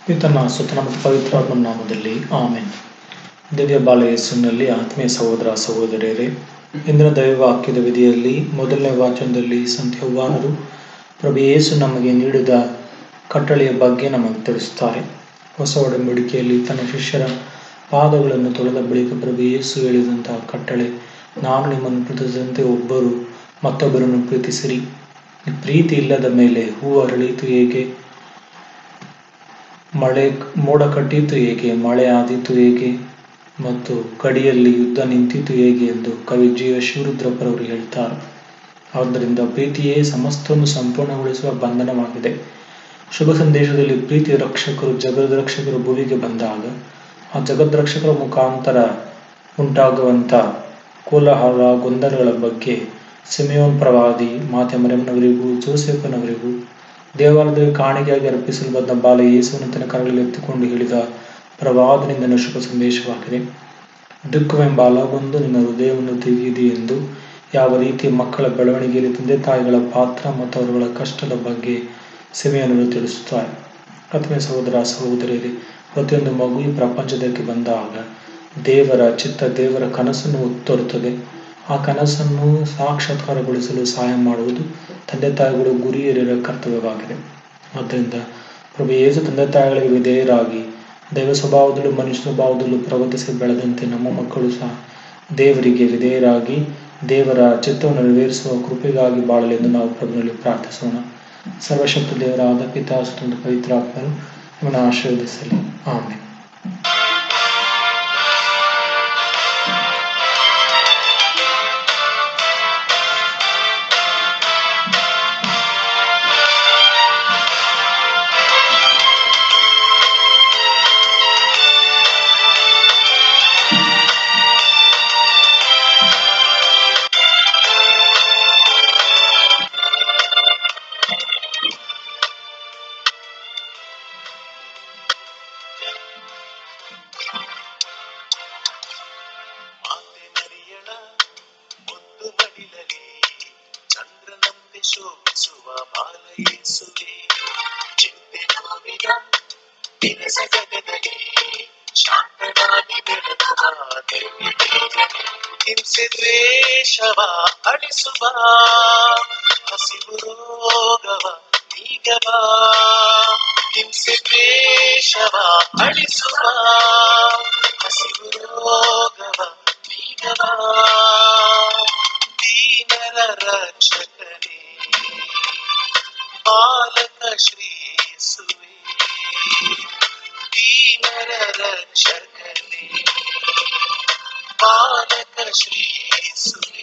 ಪಿತನ ಸುತನ ಮತ್ತು ಪವಿತ್ರಾತ್ಮನ ನಾಮದಲ್ಲಿ ಆಮೆನ್ ದಿವ್ಯ ಬಾಲ ಯೇಸುವಿನಲ್ಲಿ ಆತ್ಮೀಯ ಸಹೋದರ ಸಹೋದರಿಯರೇ ಇಂದಿನ ದೈವವಾಕ್ಯದ ವಿಧಿಯಲ್ಲಿ ಮೊದಲನೇ ವಾಚನದಲ್ಲಿ ಸಂತ ಯೌವಾನರು ಪ್ರಭು ಯೇಸು ನಮಗೆ ನೀಡಿದ ಕಟ್ಟಳೆಯ ಬಗ್ಗೆ ನಮಗೆ ತಿಳಿಸುತ್ತಾರೆ ಹೊಸ ಒಡಂಬಡಿಕೆಯಲ್ಲಿ ತನ್ನ ಶಿಷ್ಯರ ಪಾದಗಳನ್ನು ತೊಳೆದ ಬಳಿಕ ಪ್ರಭು ಯೇಸು ಹೇಳಿದಂತಹ ಕಟ್ಟಳೆ ನಾನು ನಿಮ್ಮನ್ನು ಪ್ರೀತಿಸಿದಂತೆ ಒಬ್ಬರು ಮತ್ತೊಬ್ಬರನ್ನು ಪ್ರೀತಿಸಿರಿ ಈ ಪ್ರೀತಿ ಇಲ್ಲದ ಮೇಲೆ ಹೂವು ಅರಳಿತು ಹೇಗೆ ಮಳೆ ಮೋಡ ಕಟ್ಟಿತು ಹೇಗೆ ಮಳೆ ಆದೀತು ಹೇಗೆ ಮತ್ತು ಗಡಿಯಲ್ಲಿ ಯುದ್ಧ ನಿಂತಿತು ಹೇಗೆ ಎಂದು ಕವಿ ಜಿ ಎಸ್ ಶಿವರುದ್ರಪ್ಪರವರು ಹೇಳ್ತಾರೆ ಆದ್ದರಿಂದ ಪ್ರೀತಿಯೇ ಸಮಸ್ತವನ್ನು ಸಂಪೂರ್ಣಗೊಳಿಸುವ ಬಂಧನವಾಗಿದೆ ಶುಭ ಸಂದೇಶದಲ್ಲಿ ಪ್ರೀತಿ ರಕ್ಷಕರು ಜಗದ ರಕ್ಷಕರು ಭೂಮಿಗೆ ಬಂದಾಗ ಆ ಜಗದ್ ರಕ್ಷಕರ ಮುಖಾಂತರ ಉಂಟಾಗುವಂಥ ಕೋಲಾಹಲ ಗೊಂದಲಗಳ ಬಗ್ಗೆ ಸಿಮಿಯೋನ್ ಪ್ರವಾದಿ ಮಾತೆ ಮರೆಮನವರಿಗೂ ಜೋಸೆಫನವರಿಗೂ ದೇವಾಲಯದಲ್ಲಿ ಕಾಣಿಕೆಯಾಗಿ ಅರ್ಪಿಸಲು ಬಂದ ಬಾಲ ಯೇಸುವನ್ನು ತನ್ನ ಕರಗಳಲ್ಲಿ ಎತ್ತಿಕೊಂಡು ಹೇಳಿದ ಪ್ರವಾದನಿಂದನ ಶುಭ ಸಂದೇಶವಾಗಿದೆ ದುಃಖವೆಂಬ ಅಲಗೊಂದು ನಿನ್ನ ಹೃದಯವನ್ನು ತೆಗೆಯಿದೆ ಎಂದು ಯಾವ ರೀತಿ ಮಕ್ಕಳ ಬೆಳವಣಿಗೆಯಲ್ಲಿ ತಂದೆ ತಾಯಿಗಳ ಪಾತ್ರ ಮತ್ತು ಅವರುಗಳ ಕಷ್ಟದ ಬಗ್ಗೆ ಸೆಮೆಯನ್ನು ತಿಳಿಸುತ್ತಾರೆ ಆತ್ಮೀಯ ಸಹೋದರ ಸಹೋದರಿಯರೇ ಪ್ರತಿಯೊಂದು ಮಗು ಈ ಪ್ರಪಂಚದಕ್ಕೆ ಬಂದಾಗ ದೇವರ ಚಿತ್ತ ದೇವರ ಕನಸನ್ನು ಹೊತ್ತರುತ್ತದೆ ಆ ಕನಸನ್ನು ಸಾಕ್ಷಾತ್ಕಾರಗೊಳಿಸಲು ಸಹಾಯ ಮಾಡುವುದು ತಂದೆ ತಾಯಿಗಳು ಗುರಿ ಹಿರಿಯರ ಕರ್ತವ್ಯವಾಗಿದೆ ಆದ್ದರಿಂದ ಪ್ರಭು ಯೇಸು ತಂದೆ ತಾಯಿಗಳಿಗೆ ವಿಧೇಯರಾಗಿ ದೈವ ಸ್ವಭಾವದಲ್ಲೂ ಮನುಷ್ಯ ಸ್ವಭಾವದಲ್ಲೂ ಪ್ರವರ್ತಿಸಿ ಬೆಳೆದಂತೆ ನಮ್ಮ ಮಕ್ಕಳು ಸಹ ದೇವರಿಗೆ ವಿಧೇಯರಾಗಿ ದೇವರ ಚಿತ್ತವನ್ನು ನೆರವೇರಿಸುವ ಕೃಪೆಗಾಗಿ ಬಾಳಲೆಂದು ನಾವು ಪ್ರಭುನಲ್ಲಿ ಪ್ರಾರ್ಥಿಸೋಣ ಸರ್ವಶಕ್ತ ದೇವರಾದ ಪಿತಾ ಸುತಂತ್ರ ಪವಿತ್ರಾತ್ಮರು ನಿಮ್ಮನ್ನು ಆಶೀರ್ವದಿಸಲಿ ಆಮೇಲೆ ಮಾತೆ ಮರಿಯಳ ಮುದ್ದು ಮಡಿಲಲಿ ಚಂದ್ರನಂತೆ ಶೋಭಿಸುವ ಬಾಲ ಯೇಸುವೆ ಚಿಂತೆ ನೋವಿನ ದಿನಸ ಜಗದಲ್ಲಿ ಶಾಂತನಾಗಿ ಬೆಳೆದ ದೇವಿ ಬೇಗನೆ ಹಿಂಸೆ ದ್ವೇಷವ ಅಳಿಸುವ ಹಸಿವು ರೋಗವ ನೀಗವ ಹಿಂಸೆ ದ್ವೇಷವ ಅಳಿಸುವ ಹಸಿವು ರೋಗವ ನೀಗವ ದೀನರ ರಕ್ಷಕನೇ ಬಾಲಕ ಶ್ರೀಸುವೆ ದೀನರ ರಕ್ಷಕನೇ ಬಾಲಕ ಶ್ರೀಸುವೆ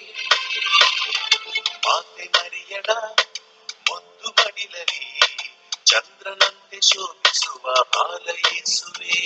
ಮಾತೆ ಮರಿಯಳ ಮುದ್ದು ಮಡಿಲಲಿ ಚಂದ್ರನಂತೆ ಶೋಭಿಸುವ ಬಾಲ ಯೇಸುವೆ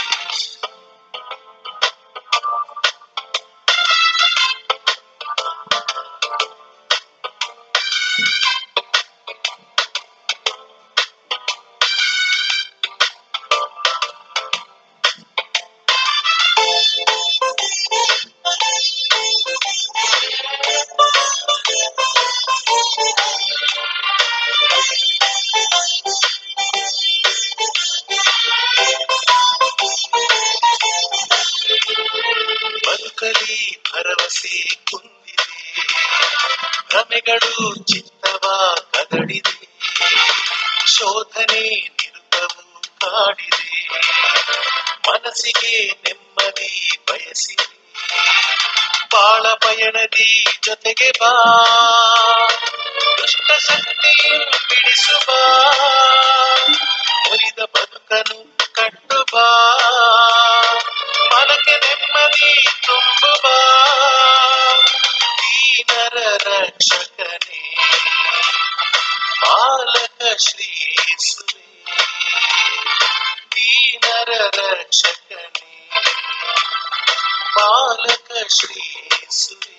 ಬದುಕಲಿ ಭರವಸೆ ಕುಂದಿದೆ ಭ್ರಮೆಗಳು ಚಿತ್ತವ ಕದಡಿದೆ ಶೋಧನೆ ನಿರುತವು ಕಾಡಿದೆ ಮನಸ್ಸಿಗೆ ನೆಮ್ಮದಿ ಬಯಸಿದೆ ಬಾಳ ಪಯಣದಿ ಜೊತೆಗೆ ಬಾ ದುಷ್ಟ ಶಕ್ತಿಯನ್ನು ಬಿಡಿಸುವ ಮುರಿದ ಬದುಕನು ಕಟ್ಟು ಬಾ ಮನಕ್ಕೆ ನೆಮ್ಮದಿ ತುಂಬುವ ದೀನರ ರಕ್ಷಕನೇ ಬಾಲಕ ಶ್ರೀಸುವೆ ದೀನರ ರಕ್ಷಕನೇ ಬಾಲಕ ಶ್ರೀಸುವೆ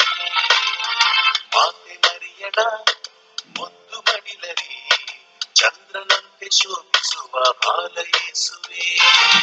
ಮಾತೆ ಮರಿಯಳ ಮುದ್ದು ಮಡಿಲರಿ ಚಂದ್ರನಂತೆ ಶೋಭಿಸುವ ಬಾಲ ಯೇಸುವೆ